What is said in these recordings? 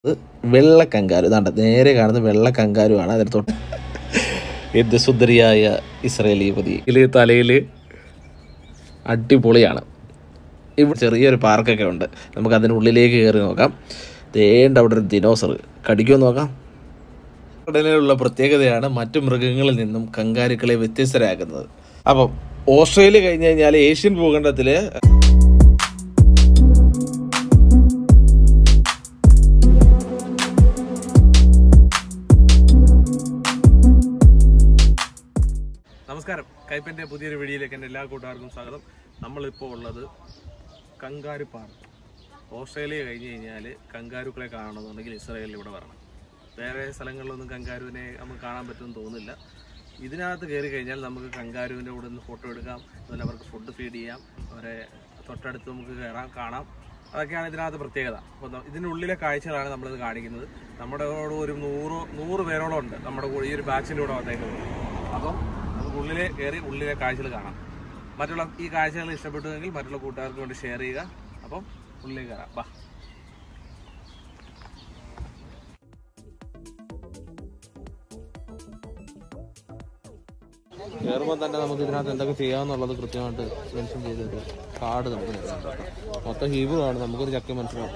ഇത് വെള്ള കങ്കാരു ഇതാണ്ട് നേരെ കാണുന്ന വെള്ള കങ്കാരുവാണ് അതിന് തൊട്ട് എന്ത് സുന്ദരിയായ ഇസ്രയേലി യുവതി ഇതിൽ തലയിൽ അടിപൊളിയാണ് ഇവിടെ ചെറിയൊരു പാർക്കൊക്കെ ഉണ്ട് നമുക്ക് അതിനുള്ളിലേക്ക് കയറി നോക്കാം തേണ്ട അവിടെ ഒരു ദിനോസർ കടിക്കുമോ നോക്കാം ഉടനെയുള്ള പ്രത്യേകതയാണ് മറ്റു മൃഗങ്ങളിൽ നിന്നും കങ്കാരുക്കളെ വ്യത്യസ്തരാക്കുന്നത് അപ്പം ഓസ്ട്രേലിയ കഴിഞ്ഞ് കഴിഞ്ഞാൽ ഏഷ്യൻ ഭൂഖണ്ഡത്തിൽ നമസ്കാരം കൈപ്പൻ്റെ പുതിയൊരു വീഡിയോയിലേക്ക് എൻ്റെ എല്ലാ കൂട്ടുകാർക്കും സ്വാഗതം നമ്മളിപ്പോൾ ഉള്ളത് കങ്കാരു പാർക്ക് ഓസ്ട്രേലിയ കഴിഞ്ഞ് കഴിഞ്ഞാൽ കങ്കാരുക്കളെ കാണണമെന്നുണ്ടെങ്കിൽ ഇസ്രായേലിൽ ഇവിടെ വരണം വേറെ സ്ഥലങ്ങളിലൊന്നും കങ്കാരുവിനെ നമുക്ക് കാണാൻ പറ്റുമെന്ന് തോന്നുന്നില്ല ഇതിനകത്ത് കയറി കഴിഞ്ഞാൽ നമുക്ക് കങ്കാരുവിൻ്റെ കൂടെ നിന്ന് ഫോട്ടോ എടുക്കാം അതുപോലെ അവർക്ക് ഫുഡ് ഫീഡ് ചെയ്യാം അവരെ തൊട്ടടുത്ത് നമുക്ക് കയറാം കാണാം അതൊക്കെയാണ് ഇതിനകത്ത് പ്രത്യേകത അപ്പോൾ ന- ഇതിനുള്ളിലെ കാഴ്ചകളാണ് നമ്മളിത് കാണിക്കുന്നത് നമ്മുടെ കൂടെ ഒരു നൂറ് നൂറ് പേരോളം ഉണ്ട് നമ്മുടെ കൂടെ ഈ ഒരു ബാച്ചിൻ്റെ കൂടെ വന്നേക്കുന്നത് അപ്പം നമുക്ക് ഉള്ളിലെ കയറി ഉള്ളിലെ കാഴ്ചകൾ കാണാം മറ്റുള്ള ഈ കാഴ്ചകൾ ഇഷ്ടപ്പെട്ടുവെങ്കിൽ മറ്റുള്ള കൂട്ടുകാർക്ക് വേണ്ടി ഷെയർ ചെയ്യുക അപ്പം ഉള്ളിലേക്ക് കയറാം ബാ കയറുമ്പോൾ തന്നെ നമുക്ക് ഇതിനകത്ത് എന്തൊക്കെ ചെയ്യാമെന്നുള്ളത് കൃത്യമായിട്ട് മെൻഷൻ ചെയ്തിട്ട് കാർഡ് നമുക്ക് നൽകാം കേട്ടോ. മൊത്തം ഹീബ്രു ആണ് നമുക്കൊരു ചക്ക മനസ്സിലാവും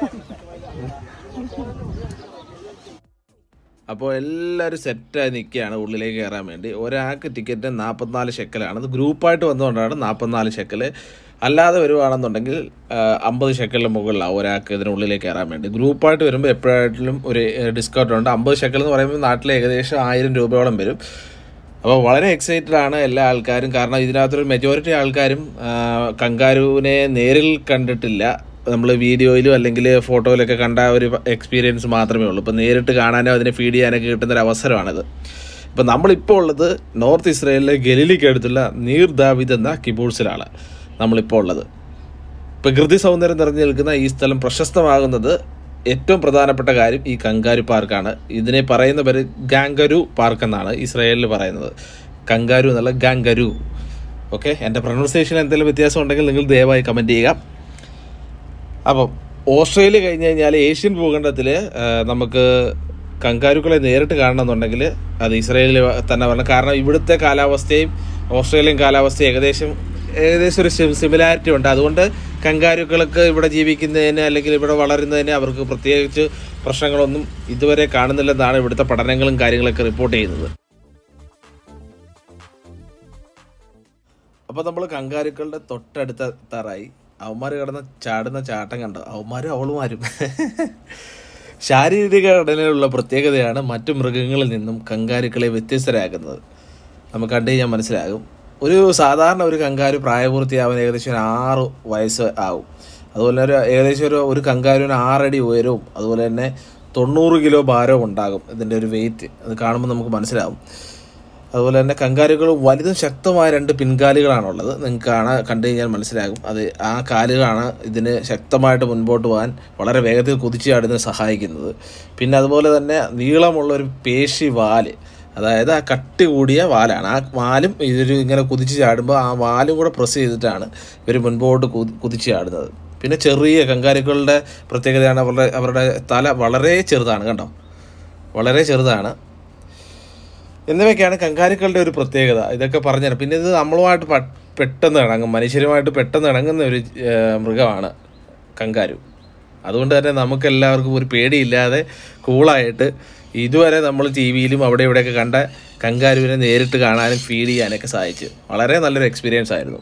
അപ്പോൾ എല്ലാവരും സെറ്റായി നിൽക്കുകയാണ് ഉള്ളിലേക്ക് കയറാൻ വേണ്ടി ഒരാൾക്ക് ടിക്കറ്റ് നാൽപ്പത്തിനാല് ഷെക്കലാണ് അത് ഗ്രൂപ്പായിട്ട് വന്നുകൊണ്ടാണ് നാൽപ്പത്തിനാല് ഷെക്കൽ അല്ലാതെ വരുവാണെന്നുണ്ടെങ്കിൽ അമ്പത് ഷെക്കലിന് മുകളിലാണ് ഒരാൾക്ക് ഇതിനുള്ളിലേക്ക് കയറാൻ വേണ്ടി ഗ്രൂപ്പായിട്ട് വരുമ്പോൾ എപ്പോഴായിട്ടും ഒരു ഡിസ്കൗണ്ട് ഉണ്ട് അമ്പത് ഷെക്കൽ എന്ന് പറയുമ്പോൾ നാട്ടിൽ ഏകദേശം ആയിരം രൂപയോളം വരും അപ്പോൾ വളരെ എക്സൈറ്റഡ് ആണ് എല്ലാ ആൾക്കാരും കാരണം ഇതിനകത്തൊരു മെജോറിറ്റി ആൾക്കാരും ആ, കങ്കാരുവിനെ നേരിൽ കണ്ടിട്ടില്ല നമ്മൾ വീഡിയോയിലും അല്ലെങ്കിൽ ഫോട്ടോയിലൊക്കെ കണ്ട ഒരു എക്സ്പീരിയൻസ് മാത്രമേ ഉള്ളൂ ഇപ്പോൾ നേരിട്ട് കാണാനോ അതിനെ ഫീഡ് ചെയ്യാനൊക്കെ കിട്ടുന്ന ഒരു അവസരമാണിത് ഇപ്പം നമ്മളിപ്പോൾ ഉള്ളത് നോർത്ത് ഇസ്രയേലിലെ ഗലീലിക്ക് അടുത്തുള്ള നീർ ദാവിദ് എന്ന കിബൂൾസിലാണ് നമ്മളിപ്പോൾ ഉള്ളത് പ്രകൃതി സൗന്ദര്യം നിറഞ്ഞു നിൽക്കുന്ന ഈ സ്ഥലം പ്രശസ്തമാകുന്നത് ഏറ്റവും പ്രധാനപ്പെട്ട കാര്യം ഈ കങ്കാരു പാർക്കാണ് ഇതിനെ പറയുന്ന പേര് ഗാംഗരു പാർക്ക് എന്നാണ് ഇസ്രായേലിൽ പറയുന്നത് കങ്കാരു എന്നുള്ള ഗാംഗരു ഓക്കെ എൻ്റെ പ്രൊണൗൺസിയേഷൻ എന്തെങ്കിലും വ്യത്യാസം ഉണ്ടെങ്കിൽ നിങ്ങൾ ദയവായി കമൻറ്റ് ചെയ്യുക അപ്പം ഓസ്ട്രേലിയ കഴിഞ്ഞ് കഴിഞ്ഞാൽ ഏഷ്യൻ ഭൂഖണ്ഡത്തിൽ നമുക്ക് കങ്കാരുക്കളെ നേരിട്ട് കാണണമെന്നുണ്ടെങ്കിൽ അത് ഇസ്രയേലിൽ തന്നെ വരണം കാരണം ഇവിടുത്തെ കാലാവസ്ഥയും ഓസ്ട്രേലിയൻ കാലാവസ്ഥയും ഏകദേശം ഏകദേശം ഒരു സിമിലാരിറ്റി ഉണ്ട് അതുകൊണ്ട് കങ്കാരുക്കൾക്ക് ഇവിടെ ജീവിക്കുന്നതിന് അല്ലെങ്കിൽ ഇവിടെ വളരുന്നതിന് അവർക്ക് പ്രത്യേകിച്ച് പ്രശ്നങ്ങളൊന്നും ഇതുവരെ കാണുന്നില്ലെന്നാണ് ഇവിടുത്തെ പഠനങ്ങളും കാര്യങ്ങളൊക്കെ റിപ്പോർട്ട് ചെയ്യുന്നത് അപ്പോൾ നമ്മൾ കങ്കാരുക്കളുടെ തൊട്ടടുത്ത എത്താറായി അവന്മാർ കിടന്ന് ചാടുന്ന ചാട്ടം കണ്ടോ അവന്മാരും അവളുമാരും ശാരീരിക ഘടനയിലുള്ള പ്രത്യേകതയാണ് മറ്റു മൃഗങ്ങളിൽ നിന്നും കങ്കാരുക്കളെ വ്യത്യസ്തരാക്കുന്നത് നമുക്ക് കണ്ടു കഴിഞ്ഞാൽ മനസ്സിലാകും ഒരു സാധാരണ ഒരു കങ്കാരു പ്രായപൂർത്തിയാവാൻ ഏകദേശം ഒരു ആറ് വയസ്സ് ആവും അതുപോലെ ഒരു ഏകദേശം ഒരു ഒരു കങ്കാരുവിന് ആറടി ഉയരവും അതുപോലെ തന്നെ തൊണ്ണൂറ് കിലോ ഭാരവും ഉണ്ടാകും ഇതിൻ്റെ ഒരു വെയിറ്റ് അത് കാണുമ്പോൾ നമുക്ക് മനസ്സിലാവും അതുപോലെ തന്നെ കങ്കാരുകൾ വലുതും ശക്തമായ രണ്ട് പിൻകാലുകളാണുള്ളത് നിങ്ങൾക്ക് കാണാൻ കണ്ടു കഴിഞ്ഞാൽ മനസ്സിലാകും അത് ആ കാലുകളാണ് ഇതിന് ശക്തമായിട്ട് മുൻപോട്ട് പോകാൻ വളരെ വേഗത്തിൽ കുതിച്ചു ചാടുന്നതിന് സഹായിക്കുന്നത് പിന്നെ അതുപോലെ തന്നെ നീളമുള്ള ഒരു പേശി വാല് അതായത് ആ കട്ടി കൂടിയ വാലാണ് ആ വാലും ഇതൊരു ഇങ്ങനെ കുതിച്ച് ചാടുമ്പോൾ ആ വാലും കൂടെ പ്രസ് ചെയ്തിട്ടാണ് ഇവർ മുൻപോട്ട് കുതി- കുതിച്ച് ചാടുന്നത് പിന്നെ ചെറിയ കങ്കാരുക്കളുടെ പ്രത്യേകതയാണ് അവരുടെ അവരുടെ തല വളരെ ചെറുതാണ് കണ്ടോ വളരെ ചെറുതാണ് എന്നിവയൊക്കെയാണ് കങ്കാരുക്കളുടെ ഒരു പ്രത്യേകത ഇതൊക്കെ പറഞ്ഞുതരാം പിന്നെ ഇത് നമ്മളുമായിട്ട് പ- പെട്ടെന്ന് ഇണങ്ങും മനുഷ്യരുമായിട്ട് പെട്ടെന്ന് ഇണങ്ങുന്ന ഒരു ഏഹ്, മൃഗമാണ് കങ്കാരു അതുകൊണ്ട് തന്നെ നമുക്ക് എല്ലാവർക്കും ഒരു പേടിയില്ലാതെ കൂളായിട്ട് ഇതുവരെ നമ്മൾ ടി വിയിലും അവിടെ ഇവിടെയൊക്കെ കണ്ട കങ്കാരുവിനെ നേരിട്ട് കാണാനും ഫീഡ് ചെയ്യാനൊക്കെ സാധിച്ചു വളരെ നല്ലൊരു എക്സ്പീരിയൻസ് ആയിരുന്നു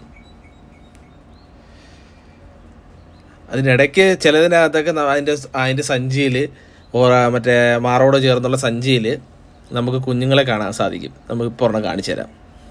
അതിനിടയ്ക്ക് ചിലതിനകത്തൊക്കെ ന- അതിൻ്റെ അതിൻ്റെ സഞ്ചിയിൽ മറ്റേ മാറോട് ചേർന്നുള്ള സഞ്ചിയിൽ നമുക്ക് കുഞ്ഞുങ്ങളെ കാണാൻ സാധിക്കും നമുക്ക് ഇപ്പോൾ ഒരെണ്ണം കാണിച്ചു തരാം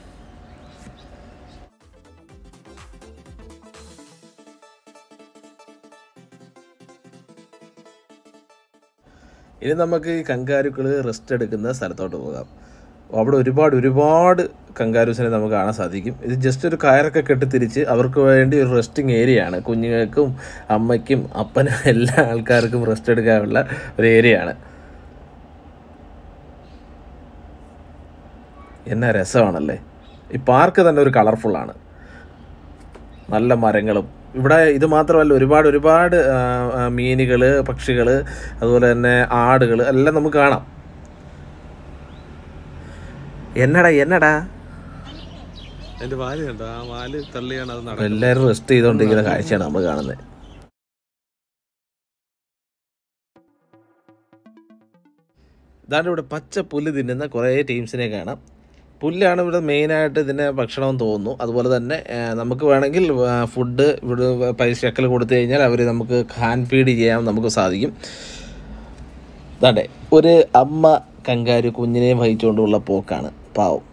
ഇനി നമുക്ക് ഈ കങ്കാരുക്കൾ റെസ്റ്റ് എടുക്കുന്ന സ്ഥലത്തോട്ട് പോകാം അവിടെ ഒരുപാട് ഒരുപാട് കങ്കാരൂസിനെ നമുക്ക് കാണാൻ സാധിക്കും ഇത് ജസ്റ്റ് ഒരു കയറൊക്കെ കെട്ടിത്തിരിച്ച് അവർക്ക് വേണ്ടി ഒരു റെസ്റ്റിംഗ് ഏരിയ ആണ് കുഞ്ഞുങ്ങൾക്കും അമ്മയ്ക്കും അപ്പനും എല്ലാ ആൾക്കാർക്കും റെസ്റ്റ് എടുക്കാനുള്ള ഒരു ഏരിയ ആണ് എന്നാ രസമാണല്ലേ ഈ പാർക്ക് തന്നെ ഒരു കളർഫുള്ളാണ് നല്ല മരങ്ങളും ഇവിടെ ഇത് മാത്രമല്ല ഒരുപാട് ഒരുപാട് മീനുകൾ പക്ഷികൾ അതുപോലെ തന്നെ ആടുകൾ എല്ലാം നമുക്ക് കാണാം എന്നടാ എന്നടാ അതിന്റെ വാല് കണ്ടോ ആ വാല് തള്ളിയാണ് അത് അപ്പോൾ എല്ലാവരും റെസ്റ്റ് ചെയ്തുകൊണ്ടിരിക്കുന്ന കാഴ്ചയാണ് നമ്മൾ കാണുന്നത് ഇതാണ് ഇവിടെ പച്ച പുല്ല് തിന്നുന്ന കുറേ ടീംസിനെ കാണാം പുല്ലാണ് ഇവിടെ മെയിനായിട്ട് ഇതിൻ്റെ ഭക്ഷണം തോന്നുന്നു അതുപോലെ തന്നെ ആ, നമുക്ക് വേണമെങ്കിൽ ആ, ഫുഡ് ഇവിടെ പൈസ ശക്കൽ കൊടുത്തു കഴിഞ്ഞാൽ അവർ നമുക്ക് ഹാൻഡ് ഫീഡ് ചെയ്യാൻ നമുക്ക് സാധിക്കും അതാണ്ടേ ഒരു അമ്മ കങ്കാരു കുഞ്ഞിനെയും വഹിച്ചുകൊണ്ടുള്ള പോക്കാണ് പാവം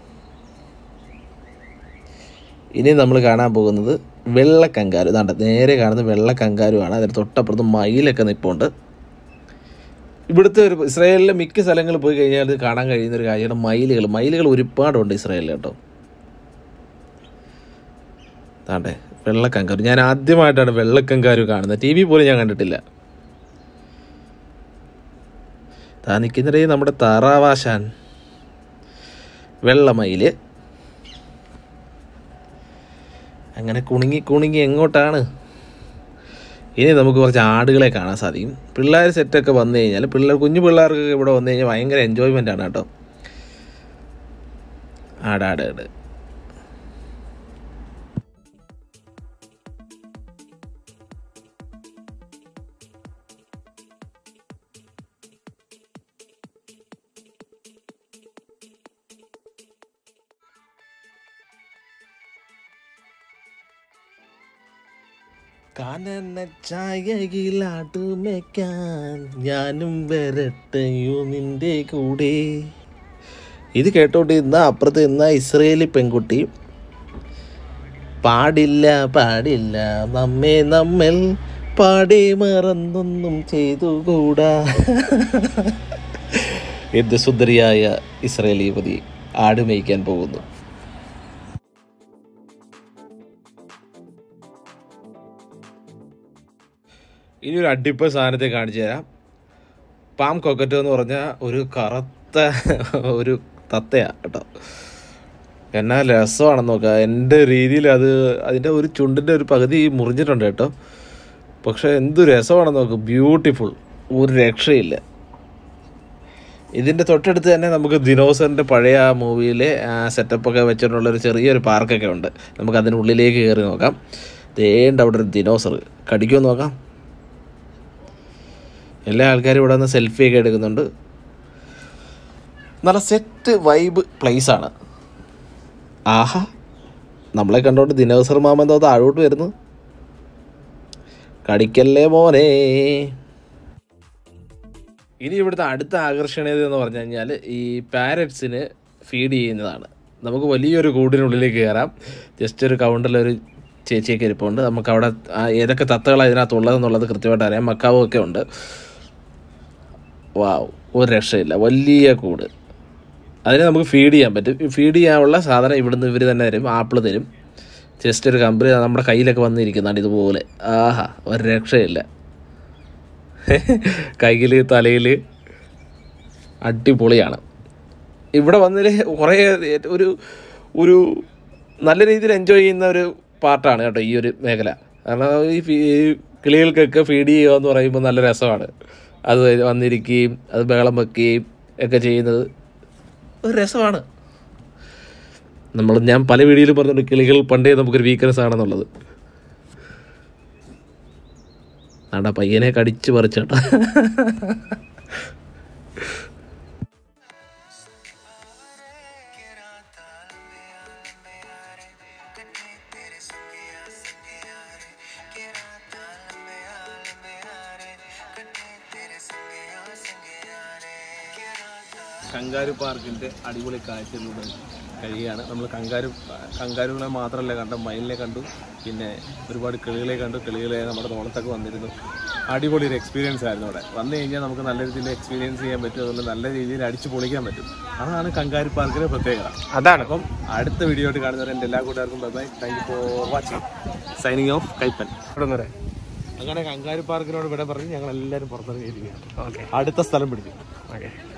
ഇനി നമ്മൾ കാണാൻ പോകുന്നത് വെള്ള കങ്കാരു ഇതാണ്ട് നേരെ കാണുന്നത് വെള്ള കങ്കാരുവാണ് അതിന് തൊട്ടപ്പുറത്ത് മയിലൊക്കെ നിൽപ്പുണ്ട് ഇവിടുത്തെ ഒരു ഇസ്രായേലിലെ മിക്ക സ്ഥലങ്ങളിൽ പോയി കഴിഞ്ഞാൽ ഇത് കാണാൻ കഴിയുന്ന ഒരു കാര്യമാണ് മയിലുകൾ മയിലുകൾ ഒരുപാടുണ്ട് ഇസ്രായേലിൽ കേട്ടോ താണ്ടേ വെള്ളക്കങ്കാരു ഞാൻ ആദ്യമായിട്ടാണ് വെള്ളക്കങ്കാരു കാണുന്നത് ടി വി പോലും ഞാൻ കണ്ടിട്ടില്ല താ നിൽക്കുന്നിടേ നമ്മുടെ താറാവാശാൻ വെള്ളമയില് അങ്ങനെ കുണുങ്ങി കുണുങ്ങി എങ്ങോട്ടാണ് ഇനി നമുക്ക് കുറച്ച് ആടുകളെ കാണാൻ സാധിക്കും പിള്ളേർ സെറ്റൊക്കെ വന്നു കഴിഞ്ഞാൽ പിള്ളേർ കുഞ്ഞു പിള്ളേർക്കൊക്കെ ഇവിടെ വന്നു കഴിഞ്ഞാൽ ഭയങ്കര എൻജോയ്മെൻ്റ് ആണ് കേട്ടോ ആടാട് ആട് കാനന ചായകിലാട്ടുമേക്കാൻ ഞാനും വരട്ടെയോ നിന്റെ കൂടെ ഇത് കേട്ടോണ്ട് ഇന്ന അപ്പുറത്ത് ഇന്ന ഇസ്രയേലി പെൺകുട്ടി പാടില്ല പാടില്ല നമ്മെ നമ്മൾ പാടി മറന്നൊന്നും ചെയ്തുകൂടാ എന്ത് സുന്ദരിയായ ഇസ്രയേലി യുവതി ആട് മേയ്ക്കാൻ പോകുന്നു ഇനി ഒരു അടിപ്പ സാധനത്തെ കാണിച്ചു തരാം പാം കൊക്കറ്റ് എന്ന് പറഞ്ഞാൽ ഒരു കറുത്ത ഒരു തത്തയാ കേട്ടോ എന്നാ രസമാണെന്ന് നോക്കുക എൻ്റെ രീതിയിൽ അത് അതിൻ്റെ ഒരു ചുണ്ടിൻ്റെ ഒരു പകുതി മുറിഞ്ഞിട്ടുണ്ട് കേട്ടോ പക്ഷെ എന്ത് രസമാണെന്ന് നോക്ക് ബ്യൂട്ടിഫുൾ ഒരു രക്ഷയില്ല ഇതിൻ്റെ തൊട്ടടുത്ത് തന്നെ നമുക്ക് ദിനോസറിൻ്റെ പഴയ ആ മൂവിയിലെ സെറ്റപ്പൊക്കെ വെച്ചിട്ടുള്ള ഒരു ചെറിയൊരു പാർക്കൊക്കെ ഉണ്ട് നമുക്ക് അതിനുള്ളിലേക്ക് കയറി നോക്കാം ദേണ്ട അവിടെ ഒരു ദിനോസർ കടിക്കുമെന്ന് നോക്കാം എല്ലാ ആൾക്കാരും ഇവിടെ നിന്ന് സെൽഫിയൊക്കെ എടുക്കുന്നുണ്ട് നല്ല സെറ്റ് വൈബ് പ്ലേസ് ആണ് ആഹാ നമ്മളെ കണ്ടോണ്ട് ദിനോസർ മാമൻ തോ താഴോട്ട് വരുന്നു കടിക്കല്ലേ മോനെ ഇനി ഇവിടുത്തെ അടുത്ത ആകർഷണീയത എന്ന് പറഞ്ഞു കഴിഞ്ഞാൽ ഈ പാരറ്റ്സിന് ഫീഡ് ചെയ്യുന്നതാണ് നമുക്ക് വലിയൊരു കൂടിനുള്ളിലേക്ക് കയറാം ജസ്റ്റ് ഒരു കൗണ്ടറിൽ ഒരു ചേച്ചിയൊക്കെ ഇരിപ്പുണ്ട് നമുക്ക് അവിടെ ആ ഏതൊക്കെ തത്തകളാണ് ഇതിനകത്തുള്ളതെന്നുള്ളത് കൃത്യമായിട്ട് അറിയാം മക്കാവും ഒക്കെ ഉണ്ട് വാവ് ഒരു രക്ഷയില്ല വലിയ കൂട് അതിനെ നമുക്ക് ഫീഡ് ചെയ്യാൻ പറ്റും ഫീഡ് ചെയ്യാനുള്ള സാധനം ഇവിടുന്ന് ഇവർ തന്നെ തരും ആപ്പിൾ തരും ജസ്റ്റ് ഒരു കമ്പനി നമ്മുടെ കയ്യിലൊക്കെ വന്നിരിക്കുന്നതാണ് ഇതുപോലെ ആഹാ ഒരു രക്ഷയില്ല കയ്യിൽ തലയിൽ അടിപൊളിയാണ് ഇവിടെ വന്നതിൽ കുറേ ഒരു ഒരു നല്ല രീതിയിൽ എൻജോയ് ചെയ്യുന്ന ഒരു പാർട്ടാണ് കേട്ടോ ഈ ഒരു മേഖല കാരണം ഈ ഫീ- ഈ കിളികൾക്കൊക്കെ ഫീഡ് ചെയ്യുക എന്ന് പറയുമ്പോൾ നല്ല രസമാണ് അത് വന്നിരിക്കുകയും അത് ബഹളം വെക്കുകയും ഒക്കെ ചെയ്യുന്നത് ഒരു രസമാണ് നമ്മൾ ഞാൻ പല വീഡിയോയിലും പറഞ്ഞിട്ടുണ്ട് കിളികൾ പണ്ടേ നമുക്കൊരു വീക്ക്നെസ് ആണെന്നുള്ളത് ആണ്ടാ പയ്യനെ കടിച്ച് പറിച്ചേട്ടാ കങ്കാരു പാർക്കിന്റെ അടിപൊളി കാഴ്ചയിലൂടെ കഴിയുകയാണ് നമ്മൾ കങ്കാരു കങ്കാരുകളെ മാത്രമല്ല കണ്ട മയിലിനെ കണ്ടു പിന്നെ ഒരുപാട് കിളികളെ കണ്ടു കിളികളെ നമ്മുടെ തോളത്തൊക്കെ വന്നിരുന്നു അടിപൊളി ഒരു എക്സ്പീരിയൻസ് ആയിരുന്നു അവിടെ വന്നു കഴിഞ്ഞാൽ നമുക്ക് നല്ല രീതിയിൽ എക്സ്പീരിയൻസ് ചെയ്യാൻ പറ്റും അതുപോലെ നല്ല രീതിയിൽ അടിച്ചു പൊളിക്കാൻ പറ്റും അതാണ് കങ്കാരു പാർക്കിന്റെ പ്രത്യേകത അതാണ് അപ്പം അടുത്ത വീഡിയോ ആയിട്ട് കാണുന്നവരെ എൻ്റെ എല്ലാ കൂട്ടുകാർക്കും bye bye thank you for watching signing off Kaippan ഇവിടെ വരെ അങ്ങനെ കങ്കാരു പാർക്കിനോട് ഇവിടെ പറഞ്ഞ് ഞങ്ങൾ എല്ലാവരും പുറത്തിറങ്ങിയിരിക്കുകയാണ് ഓക്കെ അടുത്ത സ്ഥലം പിടിച്ചു ഓക്കെ